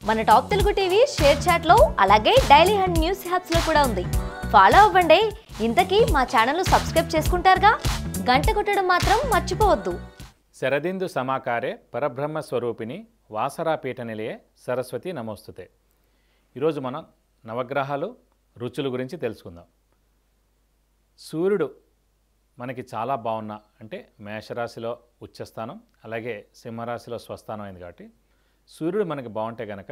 మన top Telugu TV share చాట్లో అలాగే డైలీ హండ్ న్యూస్ హ్యాప్స్ లో కూడా ఉంది ఫాలో అవ్వండి ఇంతకీ మా ఛానల్ సబ్స్క్రైబ్ చేసుకుంటారుగా గంట కొట్టడం మాత్రం మర్చిపోవద్దు శరదిందు సమాకారే పరబ్రహ్మ స్వరూపిణి వాసరాపీఠ నిలయే సరస్వతి నమోస్తుతే ఈరోజు మనం నవగ్రహాలు రుచుల గురించి తెలుసుకుందాం సూర్యుడు మనకి చాలా బాగున్న అంటే మేషరాశిలో ఉచ్చస్థానం అలాగే సింహరాశిలో స్వస్థానం అయింది కాబట్టి సూర్యుడు మనకి బాగుంటే కనుక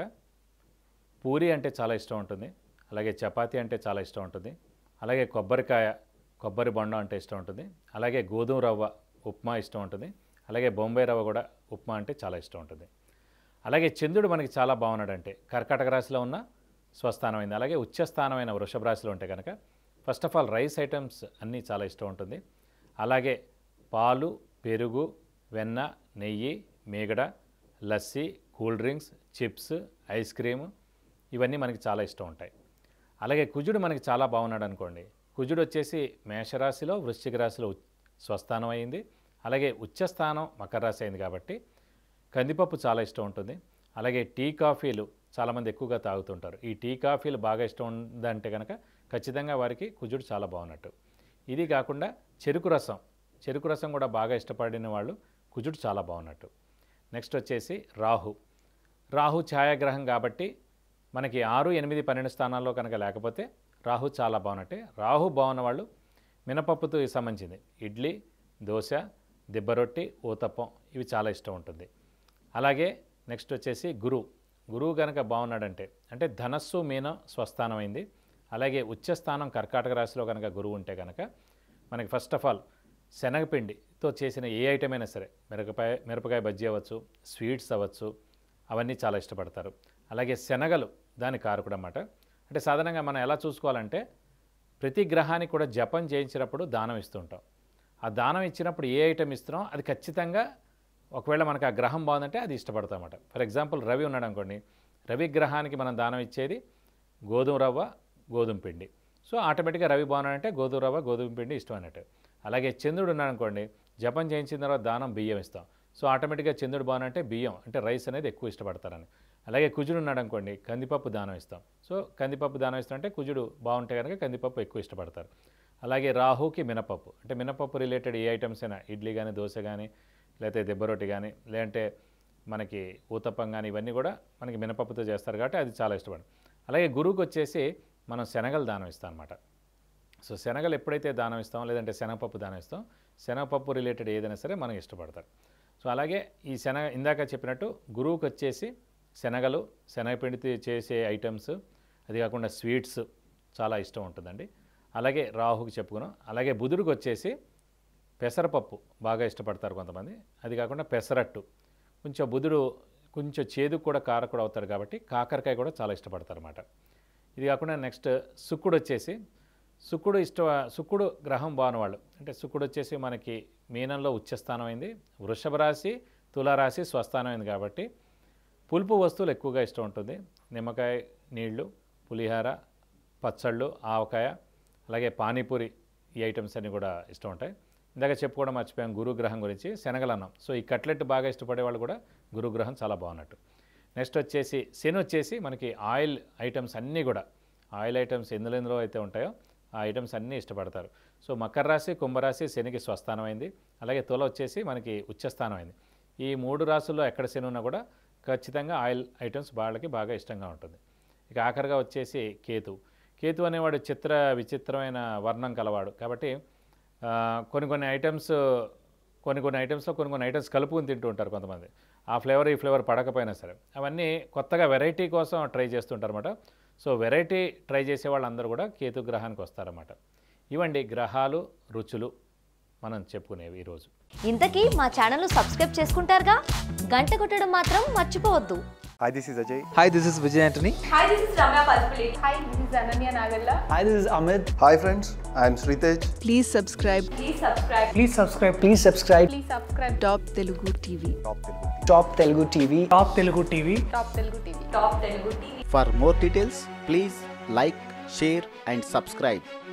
పూరి అంటే చాలా ఇష్టం ఉంటుంది అలాగే చపాతీ అంటే చాలా ఇష్టం ఉంటుంది అలాగే కొబ్బరికాయ కొబ్బరి బొండం అంటే ఇష్టం ఉంటుంది అలాగే గోధుమ రవ్వ ఉప్మా ఇష్టం ఉంటుంది అలాగే బొంబాయి రవ్వ కూడా ఉప్మా అంటే చాలా ఇష్టం ఉంటుంది అలాగే చంద్రుడు మనకి చాలా బాగున్నాడంటే కర్కాటక రాశిలో ఉన్న స్వస్థానమైంది అలాగే ఉచ్చస్థానమైన వృషభ రాశిలో ఉంటే కనుక first of all rice items అన్నీ చాలా ఇష్టం ఉంటుంది అలాగే పాలు పెరుగు వెన్న నెయ్యి మీగడ lassi cool drinks chips ice cream ఇవన్నీ మనకి చాలా ఇష్టం ఉంటాయి అలాగే కుజుడు మనకి చాలా బాగున్నాడు అనుకోండి కుజుడు వచ్చేసి మేషరాశిలో వృశ్చిక రాశిలో ఉ- స్వస్థానం అయింది అలాగే ఉచ్చస్థానం మకర రాశి అయింది కాబట్టి కందిపప్పు చాలా ఇష్టం ఉంటుంది అలాగే టీ కాఫీలు చాలామంది ఎక్కువగా తాగుతుంటారు ఈ టీ కాఫీలు బాగా ఇష్టం ఉందంటే కనుక ఖచ్చితంగా వారికి కుజుడు చాలా బాగున్నట్టు ఇది కాకుండా చెరుకు రసం చెరుకు రసం కూడా బాగా ఇష్టపడిన వాళ్ళు కుజుడు చాలా బాగున్నట్టు నెక్స్ట్ వచ్చేసి రాహు రాహు ఛాయాగ్రహం కాబట్టి మనకి ఆరు ఎనిమిది పన్నెండు స్థానాల్లో కనుక లేకపోతే రాహు చాలా బాగున్నట్టే రాహు బాగున్న వాళ్ళు మినపప్పుతో సంబంధించింది ఇడ్లీ దోశ దిబ్బరొట్టి ఊతప్పం ఇవి చాలా ఇష్టం ఉంటుంది అలాగే నెక్స్ట్ వచ్చేసి గురువు గురువు కనుక బాగున్నాడంటే అంటే ధనస్సు మీన స్వస్థానమైంది అలాగే ఉచ్చస్థానం కర్కాటక రాశిలో కనుక గురువు ఉంటే కనుక మనకి ఫస్ట్ ఆఫ్ ఆల్ శనగపిండితో చేసిన ఏ ఐటమ్ అయినా సరే మిరపకాయ మిరపకాయ బజ్జీ అవ్వచ్చు స్వీట్స్ అవ్వచ్చు అవన్నీ చాలా ఇష్టపడతారు అలాగే శనగలు దాని కారకుడు అన్నమాట అంటే సాధారణంగా మనం ఎలా చూసుకోవాలంటే ప్రతి గ్రహానికి కూడా జపం చేయించినప్పుడు దానం ఇస్తుంటాం ఆ దానం ఇచ్చినప్పుడు ఏ ఐటమ్ ఇస్తున్నాం అది ఖచ్చితంగా ఒకవేళ మనకు ఆ గ్రహం బాగుందంటే అది ఇష్టపడతాం అన్నమాట ఫర్ ఎగ్జాంపుల్ రవి ఉన్నాడు అనుకోండి రవి గ్రహానికి మనం దానం ఇచ్చేది గోధుమ రవ్వ గోధుమ పిండి సో ఆటోమేటిక్గా రవి బాగున్నాడంటే గోధుమ రవ్వ గోధుమ పిండి ఇష్టం అన్నట్టు అలాగే చంద్రుడు ఉన్నాడు అనుకోండి జపం చేయించిన తర్వాత దానం బియ్యం ఇస్తాం సో ఆటోమేటిక్గా చంద్రుడు బాగున్నాడంటే బియ్యం అంటే రైస్ అనేది ఎక్కువ ఇష్టపడతారని అలాగే కుజుడు ఉన్నాడు అనుకోండి కందిపప్పు దానం ఇస్తాం సో కందిపప్పు దానం ఇస్తాం అంటే కుజుడు బాగుంటే కనుక కందిపప్పు ఎక్కువ ఇష్టపడతారు అలాగే రాహుకి మినపప్పు అంటే మినపప్పు రిలేటెడ్ ఏ ఐటమ్స్ అయినా ఇడ్లీ కానీ దోశ కానీ లేకపోతే దెబ్బరొట్టి కానీ లేదంటే మనకి ఊతప్పం కానీ ఇవన్నీ కూడా మనకి మినపప్పుతో చేస్తారు కాబట్టి అది చాలా ఇష్టపడదు అలాగే గురువుకి వచ్చేసి మనం శనగలు దానం ఇస్తాం అనమాట సో శనగలు ఎప్పుడైతే దానం ఇస్తాం లేదంటే శనగపప్పు దానం ఇస్తాం శనగపప్పు రిలేటెడ్ ఏదైనా సరే మనం ఇష్టపడతారు సో అలాగే ఈ శనగ ఇందాక చెప్పినట్టు గురువుకి వచ్చేసి శనగలు శనగపిండితో చేసే ఐటమ్స్ అది కాకుండా స్వీట్స్ చాలా ఇష్టం ఉంటుందండి అలాగే రాహుకి చెప్పుకున్నాం అలాగే బుధుడికి వచ్చేసి పెసరపప్పు బాగా ఇష్టపడతారు కొంతమంది అది కాకుండా పెసరట్టు కొంచెం బుధుడు కొంచెం చేదుకు కూడా కారకుడు అవుతాడు కాబట్టి కాకరకాయ కూడా చాలా ఇష్టపడతారు అన్నమాట ఇది కాకుండా నెక్స్ట్ శుక్రుడు వచ్చేసి శుక్రుడు ఇష్ట శుక్రుడు గ్రహం బాగున్నవాళ్ళు అంటే శుక్రుడు వచ్చేసి మనకి మీనంలో ఉచ్చస్థానం అయింది వృషభ రాశి తులారాశి స్వస్థానం అయింది కాబట్టి పులుపు వస్తువులు ఎక్కువగా ఇష్టం ఉంటుంది నిమ్మకాయ నీళ్లు పులిహార పచ్చళ్ళు ఆవకాయ అలాగే పానీపూరి ఈ ఐటమ్స్ అన్నీ కూడా ఇష్టం ఉంటాయి ఇందాక చెప్పుకోవడం మర్చిపోయాం గురుగ్రహం గురించి శనగలన్నం సో ఈ కట్లెట్ బాగా ఇష్టపడే వాళ్ళు కూడా గురుగ్రహం చాలా బాగున్నట్టు నెక్స్ట్ వచ్చేసి శని వచ్చేసి మనకి ఆయిల్ ఐటమ్స్ అన్నీ కూడా ఆయిల్ ఐటమ్స్ ఎందులో ఎందులో అయితే ఉంటాయో ఆ ఐటమ్స్ అన్నీ ఇష్టపడతారు సో మకర రాశి కుంభరాశి శనికి స్వస్థానం అయింది అలాగే తుల వచ్చేసి మనకి ఉచ్చస్థానం అయింది ఈ మూడు రాశుల్లో ఎక్కడ శని ఉన్నా కూడా ఖచ్చితంగా ఆయిల్ ఐటమ్స్ వాళ్ళకి బాగా ఇష్టంగా ఉంటుంది ఇక ఆఖరిగా వచ్చేసి కేతు కేతు అనేవాడు చిత్ర విచిత్రమైన వర్ణం కలవాడు కాబట్టి ఆ, కొన్ని కొన్ని ఐటమ్స్ కొన్ని కొన్ని ఐటమ్స్లో కొన్ని కొన్ని ఐటమ్స్ కలుపుకొని తింటూ ఉంటారు కొంతమంది ఆ ఫ్లేవర్ ఈ ఫ్లేవర్ పడకపోయినా సరే అవన్నీ కొత్తగా వెరైటీ కోసం ట్రై చేస్తుంటారు అనమాట సో వెరైటీ ట్రై చేసే వాళ్ళందరూ కూడా కేతు గ్రహానికి వస్తారన్నమాట ఇవండి గ్రహాలు రుచులు మనం చెప్పుకునేవి ఈరోజు ఇంతకీ మా ఛానల్ సబ్స్క్రైబ్ చేసుకుంటారుగా గంట కొట్టడం మాత్రం మర్చిపోవద్దు Hi, this is Ajay. Hi, this is Vijay Antony. Hi, this is Ramya Paspalate. Hi, this is Ananya Nagalla. Hi, this is Amit. Hi, friends. I am Sritej. Please subscribe Please subscribe. Please subscribe. Please subscribe. Please subscribe. Top Telugu TV. Top Telugu TV. Top Telugu TV. Top Telugu TV. Top Telugu TV. For more details, please like, share, and subscribe.